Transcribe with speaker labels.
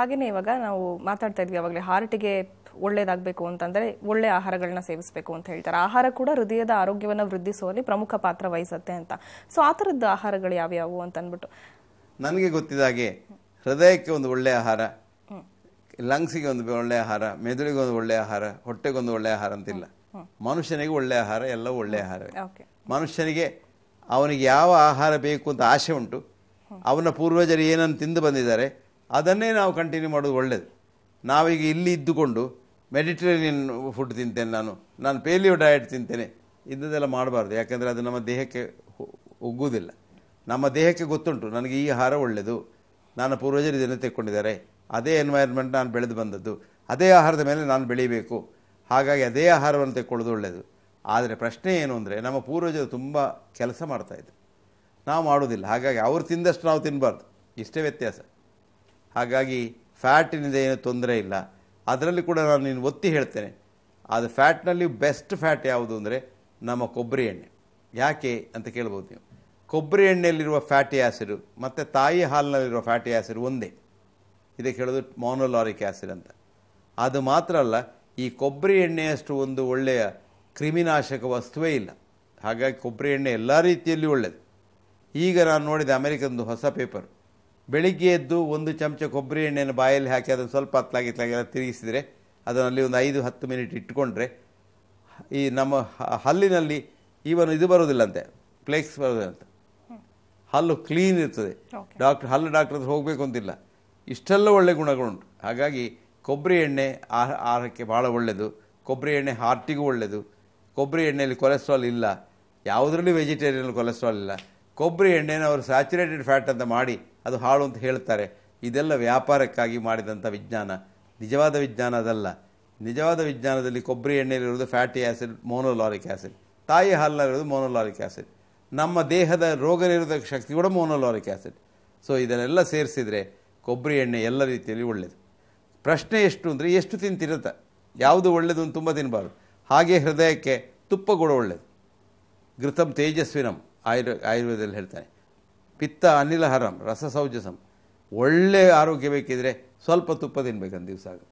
Speaker 1: ಹಾಗೇನೆ ಇವಾಗ ನಾವು ಮಾತಾಡ್ತಾ ಇದ್ವಿ ಅವಾಗಲೇ ಹಾರ್ಟಿಗೆ ಒಳ್ಳೇದಾಗಬೇಕು ಅಂತಂದ್ರೆ ಒಳ್ಳೆ ಆಹಾರಗಳನ್ನ ಸೇವಿಸಬೇಕು ಅಂತ ಹೇಳ್ತಾರೆ ಆಹಾರ ಕೂಡ ಹೃದಯದ ಆರೋಗ್ಯವನ್ನು ವೃದ್ಧಿಸುವಲ್ಲಿ ಪ್ರಮುಖ ಪಾತ್ರ ವಹಿಸುತ್ತೆ ಅಂತ ಸೊ ಆ ಥರದ್ದು ಆಹಾರಗಳು ಯಾವ್ಯಾವು ಅಂತ ಅಂದ್ಬಿಟ್ಟು
Speaker 2: ನನಗೆ ಗೊತ್ತಿದ ಹಾಗೆ ಹೃದಯಕ್ಕೆ ಒಂದು ಒಳ್ಳೆಯ ಆಹಾರ ಲಂಗ್ಸಿಗೆ ಒಂದು ಒಳ್ಳೆಯ ಆಹಾರ ಮೆದುಳಿಗೆ ಒಂದು ಒಳ್ಳೆಯ ಆಹಾರ ಹೊಟ್ಟೆಗೊಂದು ಒಳ್ಳೆಯ ಆಹಾರ ಅಂತಿಲ್ಲ ಮನುಷ್ಯನಿಗೆ ಒಳ್ಳೆಯ ಆಹಾರ ಎಲ್ಲ ಒಳ್ಳೆಯ ಆಹಾರವೇ
Speaker 1: ಓಕೆ
Speaker 2: ಮನುಷ್ಯನಿಗೆ ಅವನಿಗೆ ಯಾವ ಆಹಾರ ಬೇಕು ಅಂತ ಆಸೆ ಉಂಟು ಅವನ ಪೂರ್ವಜರು ಏನನ್ನು ತಿಂದು ಬಂದಿದ್ದಾರೆ ಅದನ್ನೇ ನಾವು ಕಂಟಿನ್ಯೂ ಮಾಡೋದು ಒಳ್ಳೆಯದು ನಾವೀಗ ಇಲ್ಲಿ ಇದ್ದುಕೊಂಡು ಮೆಡಿಟರೇನಿಯನ್ ಫುಡ್ ತಿಂತೇನೆ ನಾನು ನಾನು ಪೇಲಿಯೋ ಡಯಟ್ ತಿಂತೇನೆ ಇಂಥದ್ದೆಲ್ಲ ಮಾಡಬಾರ್ದು ಯಾಕಂದರೆ ಅದು ನಮ್ಮ ದೇಹಕ್ಕೆ ಹೊ- ಒಗ್ಗುವುದಿಲ್ಲ ನಮ್ಮ ದೇಹಕ್ಕೆ ಗೊತ್ತುಂಟು ನನಗೆ ಈ ಆಹಾರ ಒಳ್ಳೆಯದು ನನ್ನ ಪೂರ್ವಜರು ಇದನ್ನು ತೆಕ್ಕೊಂಡಿದ್ದಾರೆ ಅದೇ ಎನ್ವೈರ್ಮೆಂಟ್ ನಾನು ಬೆಳೆದು ಬಂದದ್ದು ಅದೇ ಆಹಾರದ ಮೇಲೆ ನಾನು ಬೆಳೀಬೇಕು ಹಾಗಾಗಿ ಅದೇ ಆಹಾರವನ್ನು ತೆಕ್ಕೊಳ್ಳೋದು ಒಳ್ಳೆಯದು ಆದರೆ ಪ್ರಶ್ನೆ ಏನು ಅಂದರೆ ನಮ್ಮ ಪೂರ್ವಜರು ತುಂಬ ಕೆಲಸ ಮಾಡ್ತಾಯಿದ್ರು ನಾವು ಮಾಡೋದಿಲ್ಲ ಹಾಗಾಗಿ ಅವ್ರು ತಿಂದಷ್ಟು ನಾವು ತಿನ್ನಬಾರ್ದು ಇಷ್ಟೇ ವ್ಯತ್ಯಾಸ ಹಾಗಾಗಿ ಫ್ಯಾಟಿನಿಂದ ಏನು ತೊಂದರೆ ಇಲ್ಲ ಅದರಲ್ಲಿ ಕೂಡ ನಾನು ನೀನು ಒತ್ತಿ ಹೇಳ್ತೇನೆ ಅದು ಫ್ಯಾಟ್ನಲ್ಲಿ ಬೆಸ್ಟ್ ಫ್ಯಾಟ್ ಯಾವುದು ಅಂದರೆ ನಮ್ಮ ಕೊಬ್ಬರಿ ಎಣ್ಣೆ ಯಾಕೆ ಅಂತ ಕೇಳ್ಬೋದು ನೀವು ಕೊಬ್ಬರಿ ಎಣ್ಣೆಯಲ್ಲಿರುವ ಫ್ಯಾಟಿ ಆ್ಯಸಿಡ್ ಮತ್ತು ತಾಯಿ ಹಾಲಿನಲ್ಲಿರುವ ಫ್ಯಾಟಿ ಆ್ಯಸಿಡ್ ಒಂದೇ ಇದಕ್ಕೆ ಹೇಳೋದು ಮೋನೋಲಾರಿಕ್ ಆ್ಯಸಿಡ್ ಅಂತ ಅದು ಮಾತ್ರ ಅಲ್ಲ ಈ ಕೊಬ್ಬರಿ ಎಣ್ಣೆಯಷ್ಟು ಒಂದು ಒಳ್ಳೆಯ ಕ್ರಿಮಿನಾಶಕ ವಸ್ತುವೇ ಇಲ್ಲ ಹಾಗಾಗಿ ಕೊಬ್ಬರಿ ಎಣ್ಣೆ ಎಲ್ಲ ರೀತಿಯಲ್ಲಿ ಒಳ್ಳೆಯದು ಈಗ ನಾನು ನೋಡಿದ ಅಮೆರಿಕದ ಹೊಸ ಪೇಪರ್ ಬೆಳಿಗ್ಗೆ ಎದ್ದು ಒಂದು ಚಮಚ ಕೊಬ್ಬರಿ ಎಣ್ಣೆಯನ್ನು ಬಾಯಲ್ಲಿ ಹಾಕಿ ಅದನ್ನು ಸ್ವಲ್ಪ ಹತ್ತಲಾಗಿತ್ತಲಾಗೆಲ್ಲ ತಿರುಗಿಸಿದರೆ ಅದರಲ್ಲಿ ಒಂದು ಐದು ಹತ್ತು ಮಿನಿಟ್ ಇಟ್ಕೊಂಡ್ರೆ ಈ ನಮ್ಮ ಹ- ಹಲ್ಲಿನಲ್ಲಿ ಈವನ್ ಇದು ಬರೋದಿಲ್ಲಂತೆ ಫ್ಲೇಕ್ಸ್ ಬರೋದಿಲ್ಲಂತೆ ಹಲ್ಲು ಕ್ಲೀನ್ ಇರ್ತದೆ
Speaker 1: Okay.
Speaker 2: ಡಾಕ್ಟರ್ ಹಲ್ಲು ಡಾಕ್ಟರ್ ಹತ್ರ ಹೋಗಬೇಕು ಅಂತಿಲ್ಲ ಇಷ್ಟೆಲ್ಲ ಒಳ್ಳೆ ಗುಣಗಳುಂಟು ಹಾಗಾಗಿ ಕೊಬ್ಬರಿ ಎಣ್ಣೆ ಆಹ- ಆಹಾರಕ್ಕೆ ಭಾಳ ಒಳ್ಳೆಯದು ಕೊಬ್ಬರಿ ಎಣ್ಣೆ ಹಾರ್ಟಿಗೂ ಒಳ್ಳೆಯದು ಕೊಬ್ಬರಿ ಎಣ್ಣೆಯಲ್ಲಿ ಕೊಲೆಸ್ಟ್ರಾಲ್ ಇಲ್ಲ ಯಾವುದರಲ್ಲಿ ವೆಜಿಟೇರಿಯನ್ ಕೊಲೆಸ್ಟ್ರಾಲ್ ಇಲ್ಲ ಕೊಬ್ಬರಿ ಎಣ್ಣೆನ ಅವರು ಸ್ಯಾಚುರೇಟೆಡ್ ಫ್ಯಾಟ್ ಅಂತ ಮಾಡಿ ಅದು ಹಾಳು ಅಂತ ಹೇಳ್ತಾರೆ ಇದೆಲ್ಲ ವ್ಯಾಪಾರಕ್ಕಾಗಿ ಮಾಡಿದಂಥ ವಿಜ್ಞಾನ ನಿಜವಾದ ವಿಜ್ಞಾನ ಅದಲ್ಲ ನಿಜವಾದ ವಿಜ್ಞಾನದಲ್ಲಿ ಕೊಬ್ಬರಿ ಎಣ್ಣೆಯಲ್ಲಿರೋದು ಫ್ಯಾಟಿ ಆ್ಯಸಿಡ್ ಮೋನೋಲಾರಿಕ್ ಆ್ಯಸಿಡ್ ತಾಯಿ ಹಾಲಿನಲ್ಲಿರೋದು ಮೋನೋಲಾರಿಕ್ ಆ್ಯಸಿಡ್ ನಮ್ಮ ದೇಹದ ರೋಗ ನಿರೋಧಕ ಶಕ್ತಿ ಕೂಡ ಮೋನೋಲಾರಿಕ್ ಆ್ಯಸಿಡ್ ಸೊ ಇದನ್ನೆಲ್ಲ ಸೇರಿಸಿದರೆ ಕೊಬ್ಬರಿ ಎಣ್ಣೆ ಎಲ್ಲ ರೀತಿಯಲ್ಲಿ ಒಳ್ಳೆಯದು ಪ್ರಶ್ನೆ ಎಷ್ಟು ಅಂದರೆ ಎಷ್ಟು ತಿಂತಿರತ್ತ ಯಾವುದು ಒಳ್ಳೆಯದು ಅಂತ ತುಂಬ ತಿನ್ನಬಾರ್ದು ಹಾಗೆ ಹೃದಯಕ್ಕೆ ತುಪ್ಪ ಕೂಡ ಒಳ್ಳೆಯದು ಘೃತಂ ತೇಜಸ್ವಿನಂ ಆಯುರ್ ಆಯುರ್ವೇದದಲ್ಲಿ ಹೇಳ್ತಾನೆ ಪಿತ್ತ ಅನಿಲಹರಂ ರಸಸೌಜಸಂ ಒಳ್ಳೆಯ ಆರೋಗ್ಯ ಬೇಕಿದ್ರೆ ಸ್ವಲ್ಪ ತುಪ್ಪ ತಿನ್ಬೇಕಂತ ದಿವಸ